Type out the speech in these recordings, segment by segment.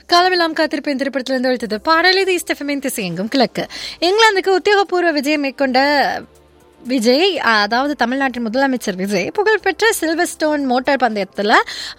காலமெல்லாம் காத்திருப்பேன் திரைப்படத்திலிருந்து ஒழித்தது பாடல் இது இஸ்டெஃபமின் திசையெங்கும் கிழக்கு இங்கிலாந்துக்கு உத்தியோகபூர்வ விஜயம் மேற்கொண்ட விஜய் அதாவது தமிழ்நாட்டின் முதலமைச்சர் விஜய் புகழ்பெற்ற சில்வர் ஸ்டோன் மோட்டார் பந்தயத்தில்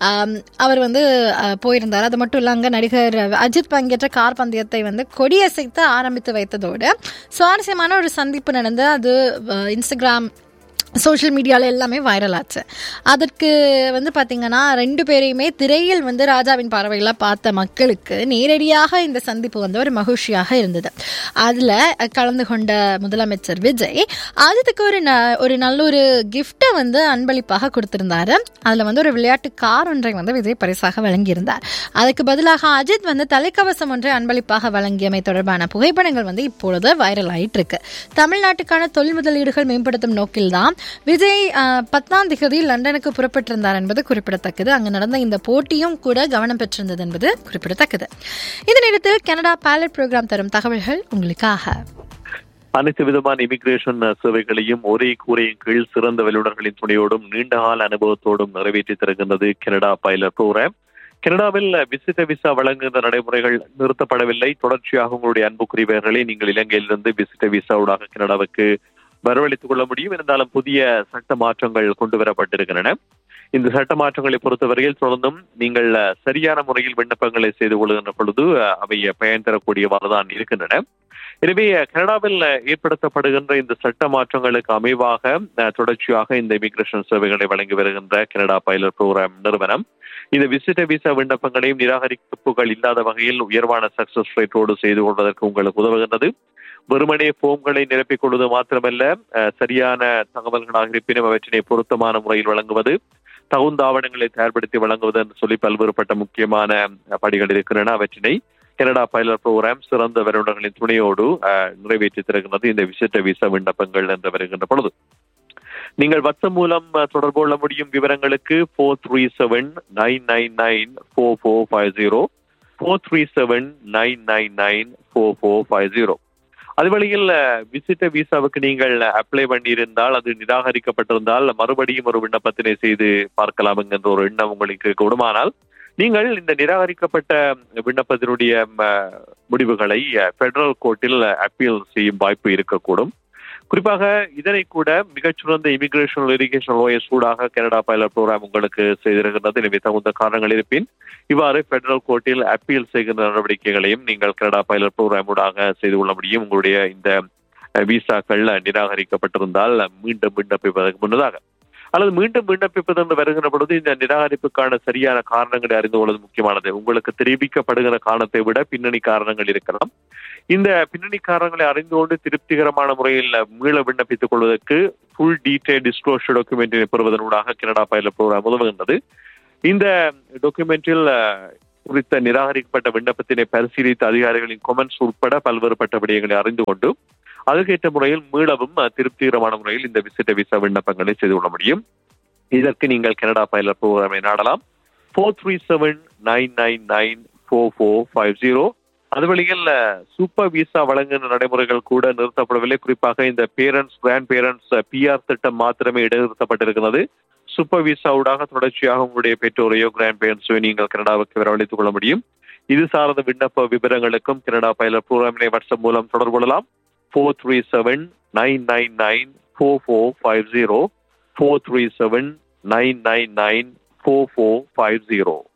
அவர் வந்து அஹ், போயிருந்தார் அது மட்டும் இல்லை அங்கே நடிகர் அஜித் பங்கேற்ற கார் பந்தயத்தை வந்து கொடியசைத்து ஆரம்பித்து வைத்ததோடு சுவாரஸ்யமான ஒரு சந்திப்பு நடந்து அது அஹ், இன்ஸ்டாகிராம் சோஷியல் மீடியாவில் எல்லாமே வைரல் ஆச்சு அதற்கு வந்து பார்த்திங்கன்னா ரெண்டு பேரையுமே திரையில் வந்து ராஜாவின் பார்வையில் பார்த்த மக்களுக்கு நேரடியாக இந்த சந்திப்பு வந்து ஒரு மகிழ்ச்சியாக இருந்தது அதில் கலந்து கொண்ட முதலமைச்சர் விஜய் அஜித்துக்கு ஒரு ந ஒரு நல்ல ஒரு கிஃப்டை வந்து அன்பளிப்பாக கொடுத்திருந்தாரு அதில் வந்து ஒரு விளையாட்டு கார் ஒன்றை வந்து விஜய் பரிசாக வழங்கியிருந்தார் அதுக்கு பதிலாக அஜித் வந்து தலைக்கவசம் ஒன்றை அன்பளிப்பாக வழங்கியமை தொடர்பான புகைப்படங்கள் வந்து இப்பொழுது வைரல் ஆயிட்டு இருக்கு தமிழ்நாட்டுக்கான தொழில் முதலீடுகள் மேம்படுத்தும் நோக்கில்தான் விஜய் ஆஹ், பத்தாம் திகதி லண்டனுக்கு புறப்பட்டிருந்தார் என்பது குறிப்பிடத்தக்கது அங்கு நடந்த இந்த போட்டியும் கூட கவனம் பெற்றிருந்தது என்பது குறிப்பிடத்தக்கது இந்த நேரத்தில் கனடா பைலட் ப்ரோக்ராம் தரும் தகவல்கள் உங்களுக்காக அனைத்து விதமான இமிகிரேஷன் சேவைகளையும் ஒரே கூரையின் கீழ் சிறந்த வல்லுநர்களின் துணையோடும் நீண்டகால அனுபவத்தோடும் நிறைவேற்றி தருகின்றது கனடா பைலட் ப்ரோக்ராம் கனடாவில் விசிட்ட விசா வழங்குகின்ற நடைமுறைகள் நிறுத்தப்படவில்லை தொடர்ச்சியாக உங்களுடைய அன்புக்குரியவர்களை நீங்கள் இலங்கையிலிருந்து விசிட்ட விசாவுடாக கனடாவுக்கு வரவழைத்துக் கொள்ள முடியும் இருந்தாலும் புதிய சட்ட மாற்றங்கள் கொண்டு வரப்பட்டிருக்கின்றன இந்த சட்ட மாற்றங்களை பொறுத்தவரையில் தொடர்ந்தும் நீங்கள் அஹ், சரியான முறையில் விண்ணப்பங்களை செய்து கொள்கின்ற பொழுது அஹ், அவை பயன் தரக்கூடியவாறு தான் இருக்கின்றன எனவே அஹ், கனடாவில் அஹ், ஏற்படுத்தப்படுகின்ற இந்த சட்ட மாற்றங்களுக்கு அமைவாக அஹ், தொடர்ச்சியாக இந்த இமிகிரேஷன் சேவைகளை வழங்கி வருகின்ற கனடா பைலட் ப்ரோக்ராம் நிறுவனம் இந்த விசிட்ட விசா விண்ணப்பங்களையும் நிராகரிப்புகள் இல்லாத வகையில் உயர்வான சக்சஸ் ரேட்டோடு செய்து கொள்வதற்கு உங்களுக்கு உதவுகின்றது வெறுமனே போம்களை நிரப்பிக் கொள்வது மாத்திரமல்ல அஹ், சரியான தகவல்களாக இருப்பினும் அவற்றினை பொருத்தமான முறையில் வழங்குவது தகுந்த ஆவணங்களை தயார்படுத்தி வழங்குவது என்று சொல்லி பல்வேறுபட்ட முக்கியமான அஹ், படிகள் இருக்கின்றன அவற்றினை கனடா பைலட் ப்ரோக்ராம் சிறந்த வருடர்களின் துணையோடு அஹ், நிறைவேற்றி தருகின்றது இந்த விசிட்ட விசா விண்ணப்பங்கள் என்று வருகின்ற பொழுது நீங்கள் வாட்ஸ்அப் மூலம் அஹ், தொடர்பு கொள்ள முடியும் விவரங்களுக்கு four three seven nine nine nine four four five zero four three seven nine nine nine four four five zero அது வழியில் விசிட்ட விசாவுக்கு நீங்கள் அப்ளை பண்ணியிருந்தால் அது நிராகரிக்கப்பட்டிருந்தால் மறுபடியும் ஒரு விண்ணப்பத்தினை செய்து பார்க்கலாம் என்கின்ற ஒரு எண்ணம் உங்களுக்கு கூடுமானால் நீங்கள் இந்த நிராகரிக்கப்பட்ட விண்ணப்பத்தினுடைய ம, முடிவுகளை பெடரல் கோர்ட்டில் அப்பீல் செய்யும் வாய்ப்பு இருக்கக்கூடும் குறிப்பாக இதனை கூட மிகச்சிறந்த இமிகிரேஷன் இரிகேஷன் லோயர் சூடாக கனடா பைலட் ப்ரோக்ராம் உங்களுக்கு செய்திருக்கின்றது எனவே தகுந்த காரணங்கள் இருப்பின் இவ்வாறு பெடரல் கோர்ட்டில் அப்பீல் செய்கின்ற நடவடிக்கைகளையும் நீங்கள் கனடா பைலட் ப்ரோக்ராம் ஊடாக செய்து கொள்ள முடியும் உங்களுடைய இந்த அஹ், விசாக்கள் நிராகரிக்கப்பட்டிருந்தால் மீண்டும் விண்ணப்பிப்பதற்கு முன்னதாக அல்லது மீண்டும் விண்ணப்பிப்பது என்று வருகின்ற பொழுது இந்த நிராகரிப்புக்கான சரியான காரணங்களை அறிந்து கொள்வது முக்கியமானது உங்களுக்கு தெரிவிக்கப்படுகிற காரணத்தை விட பின்னணி காரணங்கள் இருக்கலாம் இந்த பின்னணி காரணங்களை அறிந்து கொண்டு திருப்திகரமான முறையில் மீள விண்ணப்பித்துக் கொள்வதற்கு ஃபுல் டீடைல் டிஸ்க்ளோஷர் டாக்குமெண்டினை பெறுவதனூடாக கனடா பயில ப்ரோக்ராம் உதவுகின்றது இந்த டாக்குமெண்டில் குறித்த நிராகரிக்கப்பட்ட விண்ணப்பத்தினை பரிசீலித்த அதிகாரிகளின் கொமெண்ட்ஸ் உட்பட பல்வேறுபட்ட விடயங்களை அறிந்து கொண்டு அதற்கேற்ற முறையில் மீளவும் அஹ், திருப்திகரமான முறையில் இந்த விசிட்ட விசா விண்ணப்பங்களை செய்து கொள்ள முடியும் இதற்கு நீங்கள் கனடா பைலட் ப்ரோக்ராமை நாடலாம் four three seven nine nine nine four four five zero அது வழியில் சூப்பர் விசா வழங்குகின்ற நடைமுறைகள் கூட நிறுத்தப்படவில்லை குறிப்பாக இந்த பேரண்ட்ஸ் கிராண்ட் பேரண்ட்ஸ் பிஆர் திட்டம் மாத்திரமே இடைநிறுத்தப்பட்டிருக்கிறது சூப்பர் விசாவுடாக தொடர்ச்சியாக உங்களுடைய பெற்றோரையோ கிராண்ட் பேரண்ட்ஸோ நீங்கள் கனடாவுக்கு வரவழைத்துக் கொள்ள முடியும் இது சார்ந்த விண்ணப்ப விவரங்களுக்கும் கனடா பைலட் ப்ரோக்ராமினை வாட்ஸ்அப் மூலம் தொடர்பு கொள்ளலாம் four three seven nine nine nine four four five zero four three seven nine nine nine four four five zero